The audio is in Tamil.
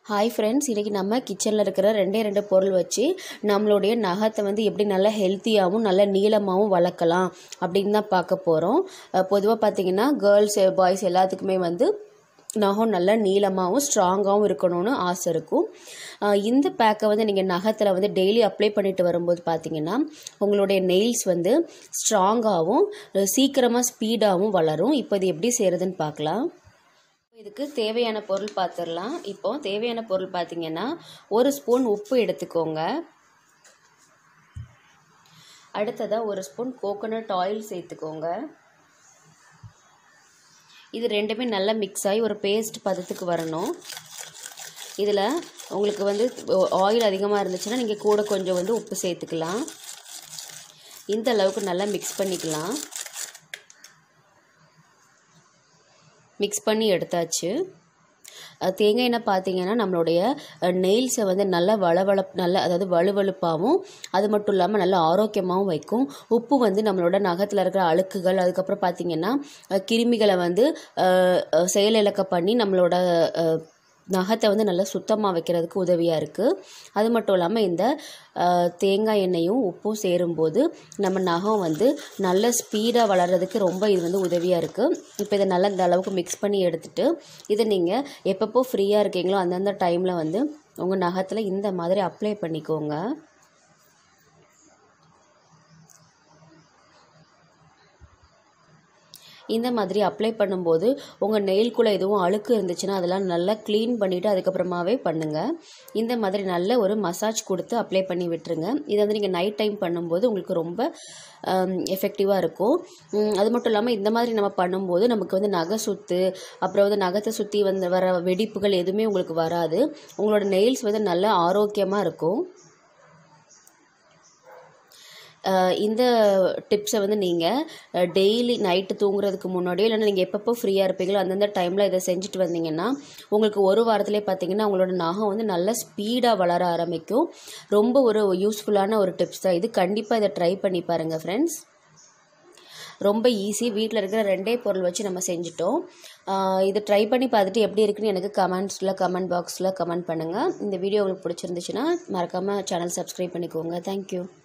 ஹாய் ஃப்ரெண்ட்ஸ் இன்றைக்கி நம்ம கிச்சனில் இருக்கிற ரெண்டே ரெண்டு பொருள் வச்சு நம்மளுடைய நகத்தை வந்து எப்படி நல்லா ஹெல்த்தியாகவும் நல்ல நீளமாகவும் வளர்க்கலாம் அப்படின்னு தான் பார்க்க போகிறோம் பொதுவாக பார்த்தீங்கன்னா கேர்ள்ஸ் பாய்ஸ் எல்லாத்துக்குமே வந்து நகம் நல்லா நீளமாகவும் ஸ்ட்ராங்காகவும் இருக்கணும்னு ஆசை இருக்கும் அஹ் இந்த பேக்கை வந்து நீங்கள் நகத்தில் வந்து டெய்லி அப்ளை பண்ணிட்டு வரும்போது பார்த்தீங்கன்னா உங்களுடைய நெயில்ஸ் வந்து ஸ்ட்ராங்காகவும் சீக்கிரமாக ஸ்பீடாகவும் வளரும் இப்போ இது எப்படி செய்கிறதுன்னு பார்க்கலாம் இதுக்கு தேவையான பொருள் பார்த்துடலாம் இப்போ தேவையான பொருள் பார்த்தீங்கன்னா ஒரு ஸ்பூன் உப்பு எடுத்துக்கோங்க அடுத்ததாக ஒரு ஸ்பூன் கோகோனட் ஆயில் சேர்த்துக்கோங்க இது ரெண்டுமே நல்லா மிக்ஸ் ஆகி ஒரு பேஸ்ட் பதத்துக்கு வரணும் இதில் உங்களுக்கு வந்து ஆயில் அதிகமாக இருந்துச்சுன்னா நீங்கள் கூட கொஞ்சம் வந்து உப்பு சேர்த்துக்கலாம் இந்த அளவுக்கு நல்லா மிக்ஸ் பண்ணிக்கலாம் மிக்ஸ் பண்ணி எடுத்தாச்சு தேங்காய் எண்ணெய் பார்த்தீங்கன்னா நம்மளுடைய நெயில்ஸை வந்து நல்லா வளவளப் நல்ல அதாவது வலுவழுப்பாகவும் அது மட்டும் இல்லாமல் நல்ல ஆரோக்கியமாகவும் வைக்கும் உப்பு வந்து நம்மளோட நகத்தில் இருக்கிற அழுக்குகள் அதுக்கப்புறம் பார்த்தீங்கன்னா கிருமிகளை வந்து செயலிழக்க பண்ணி நம்மளோட நகத்தை வந்து நல்லா சுத்தமாக வைக்கிறதுக்கு உதவியாக இருக்குது அது மட்டும் இல்லாமல் இந்த தேங்காய் எண்ணெயும் உப்பும் சேரும்போது நம்ம நகம் வந்து நல்ல ஸ்பீடாக வளர்கிறதுக்கு ரொம்ப இது வந்து உதவியாக இருக்குது இப்போ இதை நல்லா இந்த அளவுக்கு மிக்ஸ் பண்ணி எடுத்துகிட்டு இதை நீங்கள் எப்பப்போ ஃப்ரீயாக இருக்கீங்களோ அந்தந்த டைமில் வந்து உங்கள் நகத்தில் இந்த மாதிரி அப்ளை பண்ணிக்கோங்க இந்த மாதிரி அப்ளை பண்ணும்போது உங்கள் நெயில்குள்ளே எதுவும் அழுக்கு இருந்துச்சுன்னா அதெல்லாம் நல்லா க்ளீன் பண்ணிவிட்டு அதுக்கப்புறமாவே பண்ணுங்கள் இந்த மாதிரி நல்ல ஒரு மசாஜ் கொடுத்து அப்ளை பண்ணி விட்டுருங்க இதை வந்து நீங்கள் நைட் டைம் பண்ணும்போது உங்களுக்கு ரொம்ப எஃபெக்டிவாக இருக்கும் அது மட்டும் இல்லாமல் இந்த மாதிரி நம்ம பண்ணும்போது நமக்கு வந்து நகை சுத்து அப்புறம் வந்து நகத்தை சுற்றி வந்து வர வெடிப்புகள் எதுவுமே உங்களுக்கு வராது உங்களோட நெயில்ஸ் வந்து நல்ல ஆரோக்கியமாக இருக்கும் இந்த டிப்ஸை வந்து நீங்கள் டெய்லி நைட்டு தூங்குறதுக்கு முன்னாடியோ இல்லைன்னா நீங்கள் எப்பப்போ ஃப்ரீயாக இருப்பீங்களோ அந்தந்த டைமில் இதை செஞ்சுட்டு வந்தீங்கன்னா உங்களுக்கு ஒரு வாரத்திலே பார்த்தீங்கன்னா உங்களோட நகம் வந்து நல்ல ஸ்பீடாக வளர ஆரம்பிக்கும் ரொம்ப ஒரு யூஸ்ஃபுல்லான ஒரு டிப்ஸ் தான் இது கண்டிப்பாக இதை ட்ரை பண்ணி பாருங்கள் ஃப்ரெண்ட்ஸ் ரொம்ப ஈஸி வீட்டில் இருக்கிற ரெண்டே பொருள் வச்சு நம்ம செஞ்சிட்டோம் இது ட்ரை பண்ணி பார்த்துட்டு எப்படி இருக்குன்னு எனக்கு கமெண்ட்ஸில் கமெண்ட் பாக்ஸில் கமெண்ட் பண்ணுங்கள் இந்த வீடியோ உங்களுக்கு பிடிச்சிருந்துச்சுன்னா மறக்காமல் சேனல் சப்ஸ்கிரைப் பண்ணிக்கோங்க தேங்க்யூ